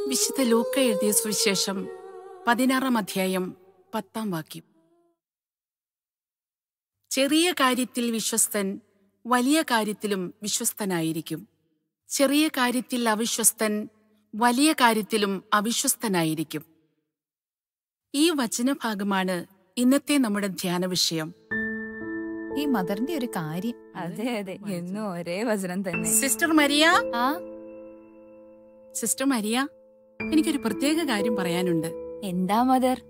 വിശുദ്ധ ലൂക്ക എഴുതിയ സുവിശേഷം പതിനാറാം അധ്യായം പത്താം വാക്യം ചെറിയ കാര്യത്തിൽ വിശ്വസ്തൻ വലിയ കാര്യത്തിലും വിശ്വസ്തനായിരിക്കും ചെറിയ കാര്യത്തിൽ അവിശ്വസ്തൻ വലിയ കാര്യത്തിലും അവിശ്വസ്തനായിരിക്കും ഈ വചനഭാഗമാണ് ഇന്നത്തെ നമ്മുടെ ധ്യാന വിഷയം ഈ മദറിന്റെ ഒരു കാര്യം അതെ അതെ എന്നും ഒരേ വചനം തന്നെ സിസ്റ്റർ മരിയ ആ സിസ്റ്റർ മരിയ എനിക്കൊരു പ്രത്യേക കാര്യം പറയാനുണ്ട് എന്താ മദർ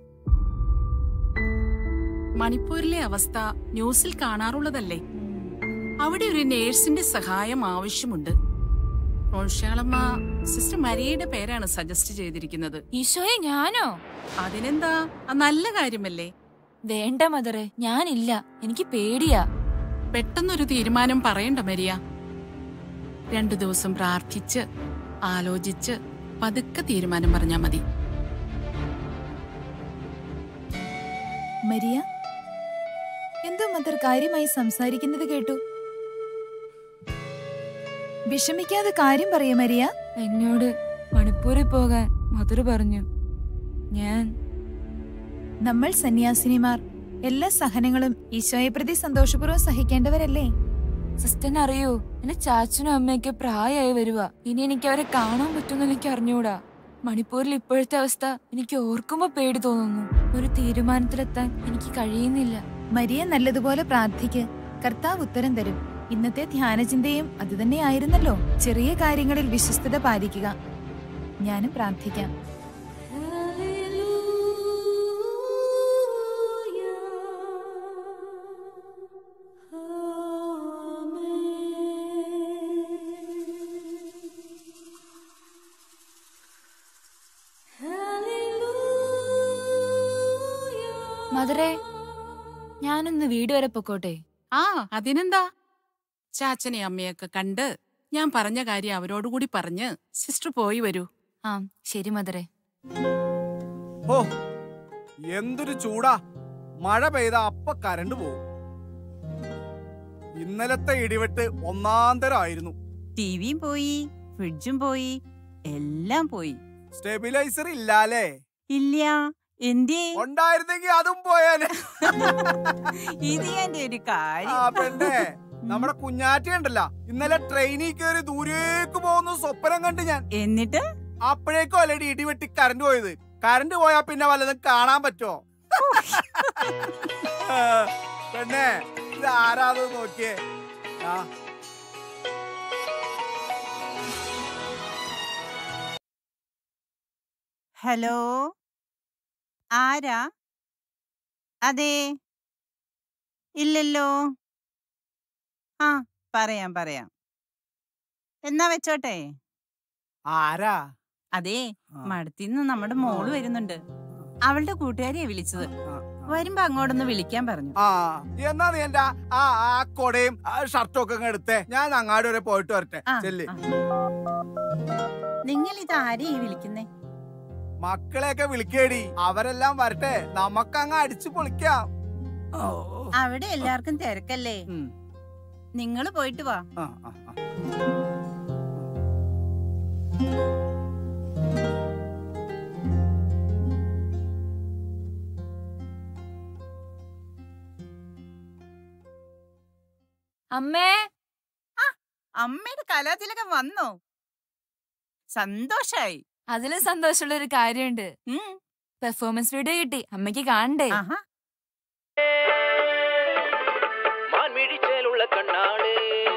മണിപ്പൂരിലെ അവസ്ഥ ന്യൂസിൽ കാണാറുള്ളതല്ലേ അവിടെ ഒരു നേഴ്സിന്റെ സഹായം ആവശ്യമുണ്ട് റോഷാളമ്മ സിസ്റ്റർ മരിയയുടെ പേരാണ് സജസ്റ്റ് ചെയ്തിരിക്കുന്നത് ഈശോയെ ഞാനോ അതിനെന്താ അത് നല്ല കാര്യമല്ലേ വേണ്ട മദറെ ഞാനില്ല എനിക്ക് പേടിയാ പെട്ടെന്നൊരു തീരുമാനം പറയണ്ട മരിയ രണ്ടു ദിവസം പ്രാർത്ഥിച്ച് ആലോചിച്ച് പതുക്കെ തീരുമാനം പറഞ്ഞാ മതി മരിയ എന്തോ മദർ കാര്യമായി സംസാരിക്കുന്നത് കേട്ടു വിഷമിക്കാതെ കാര്യം പറയ മരിയ എന്നോട് മണിപ്പൂരിൽ പോകാൻ മദർ പറഞ്ഞു ഞാൻ നമ്മൾ സന്യാസിനിമാർ എല്ലാ സഹനങ്ങളും ഈശോയെ പ്രതി സന്തോഷപൂർവ്വം സഹിക്കേണ്ടവരല്ലേ സിസ്റ്ററിന് അറിയോ എന്റെ ചാച്ചനും അമ്മയൊക്കെ പ്രായമായി വരുക ഇനി എനിക്ക് അവരെ കാണാൻ പറ്റുമെന്ന് എനിക്ക് അറിഞ്ഞൂടാ മണിപ്പൂരിൽ ഇപ്പോഴത്തെ അവസ്ഥ എനിക്ക് ഓർക്കുമ്പോ പേടി തോന്നുന്നു ഒരു തീരുമാനത്തിലെത്താൻ എനിക്ക് കഴിയുന്നില്ല മരിയ നല്ലതുപോലെ പ്രാർത്ഥിക്ക് കർത്താവ് ഉത്തരം തരും ഇന്നത്തെ ധ്യാനചിന്തയും അതുതന്നെയായിരുന്നല്ലോ ചെറിയ കാര്യങ്ങളിൽ വിശ്വസ്തത പാലിക്കുക ഞാനും പ്രാർത്ഥിക്കാം മദറെ ഞാനൊന്ന് വീട് വരെ പൊക്കോട്ടെ ആ അതിനെന്താ ചാച്ചനെ അമ്മയൊക്കെ കണ്ട് ഞാൻ പറഞ്ഞ കാര്യം അവരോടുകൂടി പറഞ്ഞ് സിസ്റ്റർ പോയി വരൂ ആ ശരി മദറെ ഓ എന്തൊരു ചൂടാ മഴ പെയ്ത അപ്പ കരണ്ട് പോവും ഇന്നലത്തെ ഇടിവെട്ട് ഒന്നാന്തരമായിരുന്നു ടിവിയും പോയി ഫ്രിഡ്ജും പോയി എല്ലാം പോയി സ്റ്റെബിലൈസർ ഇല്ലാലേ ഇല്ല എന്തേ ഉണ്ടായിരുന്നെങ്കി അതും പോയാനെ ഇത് എന്റെ ഒരു ആ കാര്യം പെണ്ണേ നമ്മുടെ കുഞ്ഞാറ്റി ഉണ്ടല്ല ഇന്നലെ ട്രെയിനിൽ കയറി ദൂരേക്ക് പോകുന്ന സ്വപ്നം കണ്ട് ഞാൻ എന്നിട്ട് അപ്പോഴേക്കും അല്ലേടി ഇടിവെട്ടി കറണ്ട് പോയത് കറണ്ട് പോയാ പിന്നെ വല്ലതും കാണാൻ പറ്റോ പെണ്ണേ ഇത് ആരാത് നോക്കിയേ ആ ഹലോ ആരാ അതെ ഇല്ലല്ലോ ആ പറയാം പറയാം എന്നാ വെച്ചോട്ടെ ആരാ അതെ ആ. മടത്തിന്ന് നമ്മുടെ മോള് വരുന്നുണ്ട് അവളുടെ കൂട്ടുകാരിയെ വിളിച്ചത് ആ, ആ. വരുമ്പോ അങ്ങോട്ടൊന്ന് വിളിക്കാൻ പറഞ്ഞു ആ എന്നാ നീ എന്റെ ആ ആ കൊടയും ആ ഷർട്ടും ഒക്കെ അങ്ങ് എടുത്തേ ഞാൻ അങ്ങാട് വരെ പോയിട്ട് വരട്ടെ ആ, ചെല്ല് ആ. നിങ്ങൾ ഇത് ആരെയാ ഈ വിളിക്കുന്നേ മക്കളെയൊക്കെ വിളിക്കേടി അവരെല്ലാം വരട്ടെ നമുക്കങ്ങ് അടിച്ചു പൊളിക്കാം ഓ, അവിടെ എല്ലാവർക്കും തിരക്കല്ലേ ഉം. നിങ്ങൾ പോയിട്ട് വാ ആ, ആ, ആ. അമ്മേ അമ്മയുടെ കലാതിലകം വന്നോ സന്തോഷായി അതിലും സന്തോഷമുള്ള ഒരു കാര്യമുണ്ട് ഉം. പെർഫോമൻസ് വീഡിയോ കിട്ടി അമ്മയ്ക്ക് കാണണ്ടേ ആഹാ മാൻമിഴിച്ചേലുള്ള കണ്ണാള്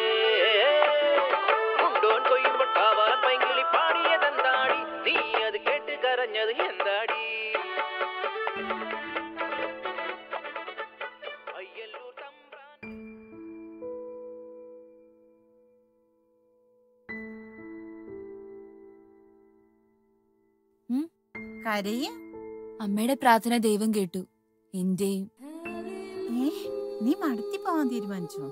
മുണ്ടോൻ കൊയ്യുമ്പോൾ കാവാൻ പൈങ്കിളി പാടിയതെന്താടി നീ അത് കേട്ട് കരഞ്ഞത് എന്താടി അയ്യല്ലൂർ തമ്പ്രാൻ കരയ അമ്മയുടെ പ്രാർത്ഥന ദൈവം കേട്ടു എന്റെയും ഏ നീ മടത്തി പോവാൻ തീരുമാനിച്ചോ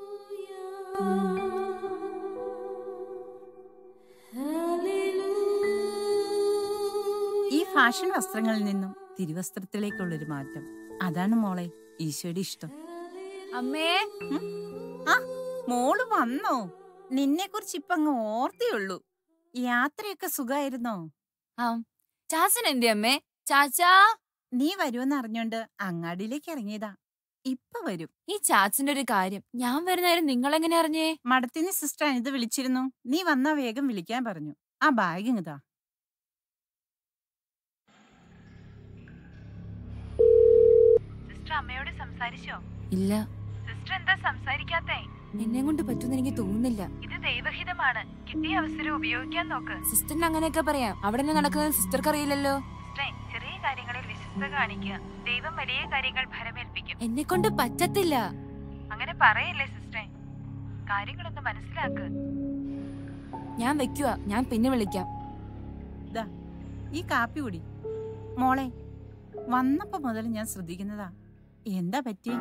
ഈ ഫാഷൻ വസ്ത്രങ്ങളിൽ നിന്നും തിരുവസ്ത്രത്തിലേക്കുള്ളൊരു മാറ്റം അതാണ് മോളെ ഈശോയുടെ ഇഷ്ടം അമ്മേ ആ മോള് വന്നോ നിന്നെ കുറിച്ച് ഇപ്പൊ അങ്ങ് ഓർത്തേ ഉള്ളൂ യാത്രയൊക്കെ സുഖായിരുന്നോ ആ ചാച്ചൻ എന്തേ അമ്മേ ചാച്ചാ നീ വരുമെന്ന് അറിഞ്ഞോണ്ട് അങ്ങാടിയിലേക്ക് ഇറങ്ങിയതാ ഇപ്പൊ വരും ഈ ചാച്ചന്റെ ഒരു കാര്യം ഞാൻ വരുന്നേരം നിങ്ങൾ എങ്ങനെ അറിഞ്ഞേ മടത്തിന് സിസ്റ്റർ അനിത് വിളിച്ചിരുന്നു നീ വന്നാ വേഗം വിളിക്കാൻ പറഞ്ഞു ആ ബാഗ് ഇങ്ങതാ സിസ്റ്റർ അമ്മയോട് സംസാരിച്ചോ ഇല്ല സിസ്റ്റർ എന്താ സംസാരിക്കാത്തേ എന്നെ കൊണ്ട് പറ്റുമെന്ന് എനിക്ക് തോന്നുന്നില്ല ഇത് ദൈവഹിതമാണ് കിട്ടിയ അവസരം ഉപയോഗിക്കാൻ നോക്ക് സിസ്റ്ററിന് അങ്ങനെയൊക്കെ പറയാം അവിടെ നിന്ന് നടക്കുന്നത് സിസ്റ്റർക്ക് അറിയില്ലല്ലോ സിസ്റ്ററെ ചെറിയ കാര്യങ്ങളിൽ വിശ്വസ്ത കാണിക്കുക ദൈവം വലിയ കാര്യങ്ങൾ ഫലമേൽപ്പിക്കും എന്നെ കൊണ്ട് പറ്റത്തില്ല അങ്ങനെ പറയല്ലേ സിസ്റ്ററെ കാര്യങ്ങളൊന്ന് മനസ്സിലാക്ക് ഞാൻ വെക്കുക ഞാൻ പിന്നെ വിളിക്കാം ദാ ഈ കാപ്പി കുടി മോളെ വന്നപ്പോ മുതൽ ഞാൻ ശ്രദ്ധിക്കുന്നതാ എന്താ പറ്റി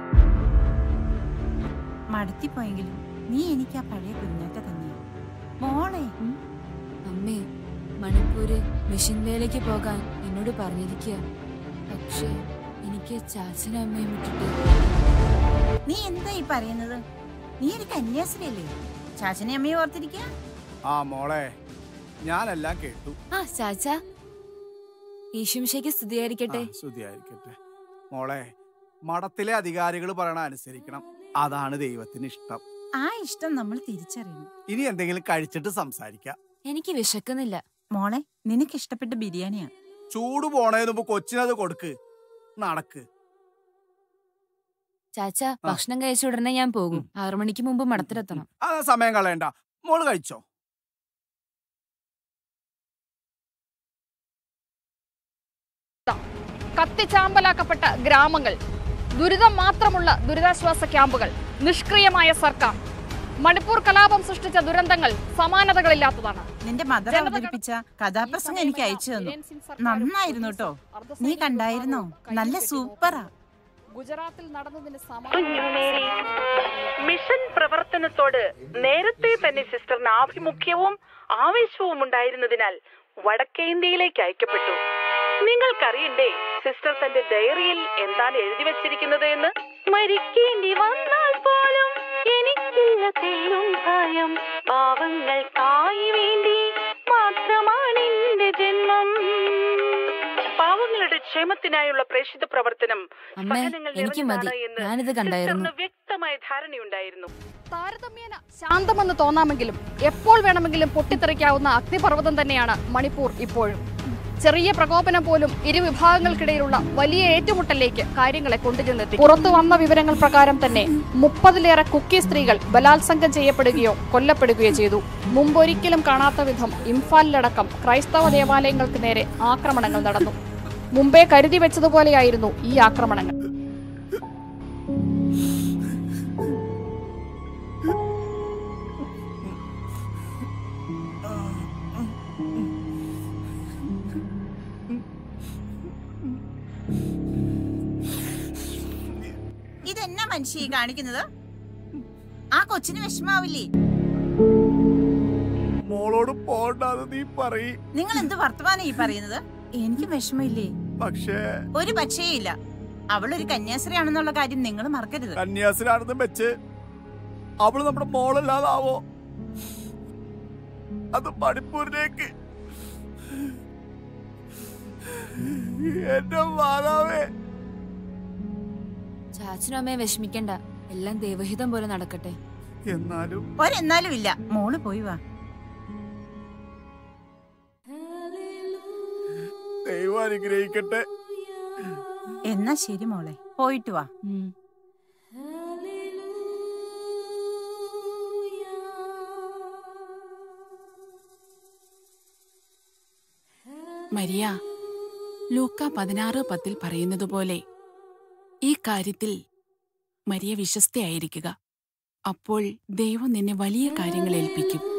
മടുത്തിപ്പോയെങ്കിലും നീ എനിക്ക് ആ പഴയ കുഞ്ഞാറ്റ തന്നെയാ മോളെ അമ്മേ മണിപ്പൂര് മെഷീൻ വേലയ്ക്ക് പോകാൻ എന്നോട് പറഞ്ഞിരിക്കുക പക്ഷേ എനിക്ക് ചാച്ചനും അമ്മയും വിട്ടിട്ട് നീ എന്താ ഈ പറയുന്നത് നീ ഒരു കന്യാസ്ത്രീയല്ലേ ചാച്ചനെ അമ്മയെ ഓർത്തിരിക്കുക ആ മോളെ ഞാനെല്ലാം കേട്ടു ആ ചാച്ച ഈശുമിശയ്ക്ക് സ്തുതിയായിരിക്കട്ടെ ആ, സ്തുതിയായിരിക്കട്ടെ മോളെ മഠത്തിലെ അധികാരികൾ പറയണ അനുസരിക്കണം അതാണ് ദൈവത്തിന് ഇഷ്ടം ആ ഇഷ്ടം നമ്മൾ തിരിച്ചറിയണം ഇനി എന്തെങ്കിലും കഴിച്ചിട്ട് സംസാരിക്കാം എനിക്ക് വിശക്കുന്നില്ല മോളെ നിനക്ക് ഇഷ്ടപ്പെട്ട ബിരിയാണിയാ ചൂട് പോണതിന് മുമ്പ് കൊച്ചിനത് കൊടുക്ക് നടക്ക് ചാച്ച ഭക്ഷണം കഴിച്ച ഉടനെ ഞാൻ പോകും ആറു മണിക്ക് മുമ്പ് മടത്തിലെത്തണം ആ സമയം കളയണ്ട മോള് കഴിച്ചോ കത്തിച്ചാമ്പലാക്കപ്പെട്ട ഗ്രാമങ്ങൾ ദുരിതം മാത്രമുള്ള ദുരിതാശ്വാസ ക്യാമ്പുകൾ നിഷ്ക്രിയമായ സർക്കാർ മണിപ്പൂർ കലാപം സൃഷ്ടിച്ച ദുരന്തങ്ങൾ സമാനതകളില്ലാത്തതാണ് നിന്റെ മദർ അവതരിപ്പിച്ച കഥാപ്രസംഗം എനിക്ക് അയച്ചു തന്നു നന്നായിരുന്നു കേട്ടോ നീ കണ്ടായിരുന്നോ നല്ല സൂപ്പറാ ഗുജറാത്തിൽ നടന്നതിന് കുഞ്ഞുമേരി മിഷൻ പ്രവർത്തനത്തോട് നേരത്തെ തന്നെ സിസ്റ്ററിന് ആഭിമുഖ്യവും ആവേശവും ഉണ്ടായിരുന്നതിനാൽ വടക്കേ ഇന്ത്യയിലേക്ക് അയക്കപ്പെട്ടു നിങ്ങൾക്കറിയണ്ടേ സിസ്റ്റർ തന്റെ ഡയറിയിൽ എന്താണ് എഴുതി വച്ചിരിക്കുന്നത് എന്ന് മരിക്കേണ്ടി വന്നാൽ പോലും എനിക്കില്ല തെല്ലും ഭയം പാവങ്ങൾക്കായി വേണ്ടി മാത്രമാണ് എന്റെ ജന്മം പാവങ്ങളുടെ ക്ഷേമത്തിനായുള്ള പ്രേക്ഷിത പ്രവർത്തനം അമ്മേ സഹനങ്ങൾ എനിക്ക് മതി നിറഞ്ഞതാണ് എന്ന് ഞാനിത് കണ്ടായിരുന്നു സിസ്റ്ററിന് വ്യക്തമായ ധാരണയുണ്ടായിരുന്നു താരതമ്യേന ശാന്തമെന്ന് തോന്നാമെങ്കിലും എപ്പോൾ വേണമെങ്കിലും പൊട്ടിത്തെറിക്കാവുന്ന അഗ്നിപർവ്വതം തന്നെയാണ് മണിപ്പൂർ ഇപ്പോഴും ചെറിയ പ്രകോപനം പോലും ഇരുവിഭാഗങ്ങൾക്കിടയിലുള്ള വലിയ ഏറ്റുമുട്ടലിലേക്ക് കാര്യങ്ങളെ കൊണ്ടുചെന്നെത്തി പുറത്തു വന്ന വിവരങ്ങൾ പ്രകാരം തന്നെ മുപ്പതിലേറെ കുക്കി സ്ത്രീകൾ ബലാത്സംഗം ചെയ്യപ്പെടുകയോ കൊല്ലപ്പെടുകയോ ചെയ്തു മുമ്പൊരിക്കലും കാണാത്ത വിധം ഇംഫാലിലടക്കം ക്രൈസ്തവ ദേവാലയങ്ങൾക്ക് നേരെ ആക്രമണങ്ങൾ നടന്നു മുമ്പേ കരുതി വെച്ചതുപോലെയായിരുന്നു ഈ ആക്രമണങ്ങൾ ഇതെന്നാ മനുഷ്യ ഈ കാണിക്കുന്നത് ആ കൊച്ചിന് വിഷമാവില്ലേ മോളോട് പോണ്ടാന്ന് നീ പറയ് നിങ്ങൾ എന്ത് വർത്തമാനം ഈ പറയുന്നത് എനിക്ക് വിഷമമില്ലേ പക്ഷേ ഒരു പക്ഷേയില്ല അവളൊരു കന്യാസ്ത്രീയാണെന്നുള്ള കാര്യം നിങ്ങൾ മറക്കരുത് കന്യാസിനാണെന്ന് വെച്ച് അവള് നമ്മുടെ മോളല്ലാതാവോ അത് മണിപ്പൂരിലേക്ക് എന്റെ മാതാവേ ചാച്ചനും അമ്മയെ വിഷമിക്കണ്ട എല്ലാം ദൈവഹിതം പോലെ നടക്കട്ടെ എന്നാലും ഒരെന്നാലും ഇല്ല മോള് പോയി വാ ദൈവം അനുഗ്രഹിക്കട്ടെ എന്നാ ശരി മോളെ പോയിട്ട് വാ ഉം. മരിയ ലൂക്ക പതിനാറ് പത്തിൽ പറയുന്നത് പോലെ ഈ കാര്യത്തിൽ മരിയ വിശ്വസ്തയായിരിക്കുക അപ്പോൾ ദൈവം നിന്നെ വലിയ കാര്യങ്ങൾ ഏൽപ്പിക്കും